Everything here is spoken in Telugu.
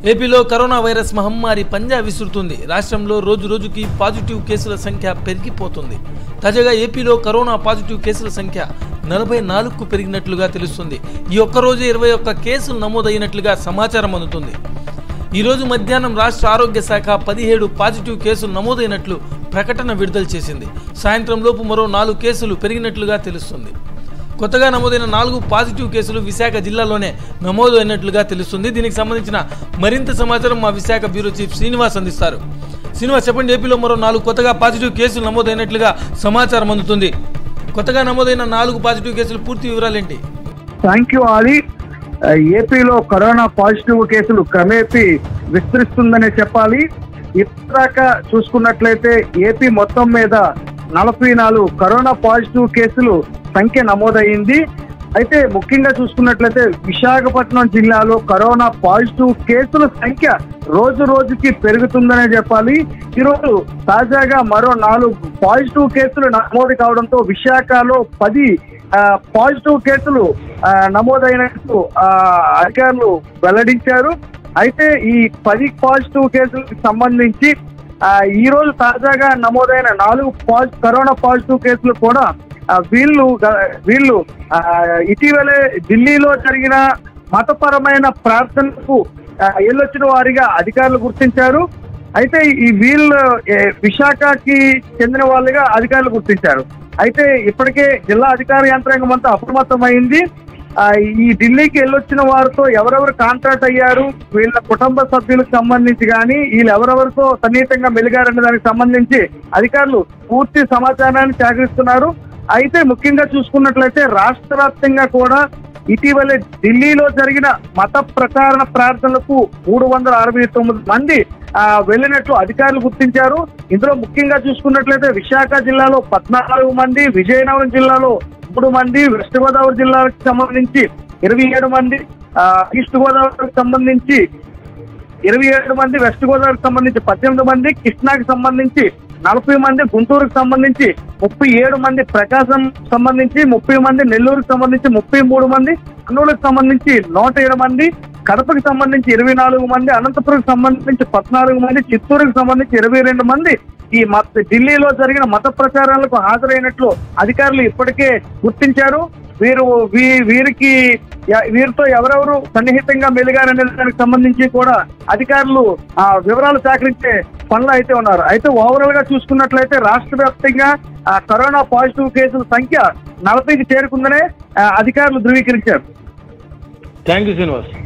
ఏపీలో కరోనా వైరస్ మహమ్మారి పంజా విసురుతుంది రాష్ట్రంలో రోజు రోజుకి పాజిటివ్ కేసుల సంఖ్య పెరిగిపోతుంది తాజాగా ఏపీలో కరోనా పాజిటివ్ కేసుల సంఖ్య నలభై నాలుగుకు పెరిగినట్లుగా తెలుస్తుంది ఈ ఒక్క రోజు ఇరవై ఒక్క కేసులు నమోదైనట్లుగా సమాచారం అందుతుంది ఈ రోజు మధ్యాహ్నం రాష్ట్ర ఆరోగ్య శాఖ పదిహేడు పాజిటివ్ కేసులు నమోదైనట్లు ప్రకటన విడుదల చేసింది సాయంత్రం లోపు మరో నాలుగు కేసులు పెరిగినట్లుగా తెలుస్తుంది కొత్తగా నమోదైన నాలుగు పాజిటివ్ కేసులు విశాఖ జిల్లాలోనే నమోదు అయినట్లుగా తెలుస్తుంది దీనికి సంబంధించిన మరింత సమాచారం మా విశాఖ బ్యూరో చీఫ్ శ్రీనివాస్ అందిస్తారు శ్రీనివాస్ చెప్పండి ఏపీలో మరో నాలుగు కొత్తగా పాజిటివ్ కేసులు నమోదైనట్లుగా సమాచారం అందుతుంది కొత్తగా నమోదైన నాలుగు పాజిటివ్ కేసులు పూర్తి వివరాలేంటి థ్యాంక్ యూ ఆలి ఆ, ఏపీలో కరోనా పాజిటివ్ కేసులు క్రమేపీ విస్తరిస్తుందనే చెప్పాలి ఇప్పటిదాకా చూసుకున్నట్లయితే ఏపీ మొత్తం మీద నలభై నాలుగు కరోనా పాజిటివ్ కేసులు సంఖ్య నమోదయ్యింది అయితే ముఖ్యంగా చూసుకున్నట్లయితే విశాఖపట్నం జిల్లాలో కరోనా పాజిటివ్ కేసుల సంఖ్య రోజు రోజుకి పెరుగుతుందనే చెప్పాలి ఈరోజు తాజాగా మరో నాలుగు పాజిటివ్ కేసులు నమోదు కావడంతో విశాఖలో పది ఆ, పాజిటివ్ కేసులు ఆ, నమోదైనట్టు ఆ, అధికారులు వెల్లడించారు అయితే ఈ పది పాజిటివ్ కేసులకు సంబంధించి ఆ, ఈ రోజు తాజాగా నమోదైన నాలుగు పాజి కరోనా పాజిటివ్ కేసులు కూడా ఆ, వీళ్ళు గ- వీళ్ళు ఆ, ఇటీవలే ఢిల్లీలో జరిగిన మతపరమైన ప్రార్థనలకు ఆ, వెళ్ళొచ్చిన వారిగా అధికారులు గుర్తించారు అయితే ఈ వీళ్ళు ఏ, విశాఖకి చెందిన వాళ్ళుగా అధికారులు గుర్తించారు అయితే ఇప్పటికే జిల్లా అధికార యంత్రాంగం అంతా అప్రమత్తమైంది ఆ, ఈ ఢిల్లీకి వెళ్ళొచ్చిన వారితో ఎవరెవరు కాంటాక్ట్ అయ్యారు వీళ్ళ కుటుంబ సభ్యులకు సంబంధించి కానీ వీళ్ళు ఎవరెవరితో సన్నిహితంగా మెలిగారనే దానికి సంబంధించి అధికారులు పూర్తి సమాచారాన్ని సేకరిస్తున్నారు అయితే ముఖ్యంగా చూసుకున్నట్లయితే రాష్ట్ర వ్యాప్తంగా కూడా ఇటీవలే ఢిల్లీలో జరిగిన మత ప్రచారణ ప్రార్థనలకు మూడు వందల అరవై తొమ్మిది మంది ఆ, వెళ్ళినట్లు అధికారులు గుర్తించారు ఇందులో ముఖ్యంగా చూసుకున్నట్లయితే విశాఖ జిల్లాలో పద్నాలుగు మంది విజయనగరం జిల్లాలో మూడు మంది వెస్ట్ గోదావరి జిల్లాకు సంబంధించి ఇరవై ఏడు మంది ఆ, ఈస్ట్ గోదావరికి సంబంధించి ఇరవై ఏడు మంది వెస్ట్ గోదావరికి సంబంధించి పద్దెనిమిది మంది కృష్ణాకి సంబంధించి నలభై మంది గుంటూరుకు సంబంధించి ముప్పై ఏడు మంది ప్రకాశం సంబంధించి ముప్పై మంది నెల్లూరుకు సంబంధించి ముప్పై మూడు మంది కర్నూలుకు సంబంధించి నూట ఏడు మంది కడపకి సంబంధించి ఇరవై నాలుగు మంది అనంతపురంకి సంబంధించి పద్నాలుగు మంది చిత్తూరుకు సంబంధించి ఇరవై రెండు మంది ఈ మత ఢిల్లీలో జరిగిన మత ప్రచారాలకు హాజరైనట్లు అధికారులు ఇప్పటికే గుర్తించారు వీరు వీ- వీరికి ఎ- వీరితో ఎవరెవరు సన్నిహితంగా మెలిగారనే దానికి సంబంధించి కూడా అధికారులు ఆ వివరాలు సేకరించే పనులు అయితే ఉన్నారు అయితే ఓవరాల్ గా చూసుకున్నట్లయితే రాష్ట్ర వ్యాప్తంగా ఆ, కరోనా పాజిటివ్ కేసుల సంఖ్య నలభైకి చేరుకుందనే ఆ, అధికారులు ధృవీకరించారు థ్యాంక్ యూ శ్రీనివాస్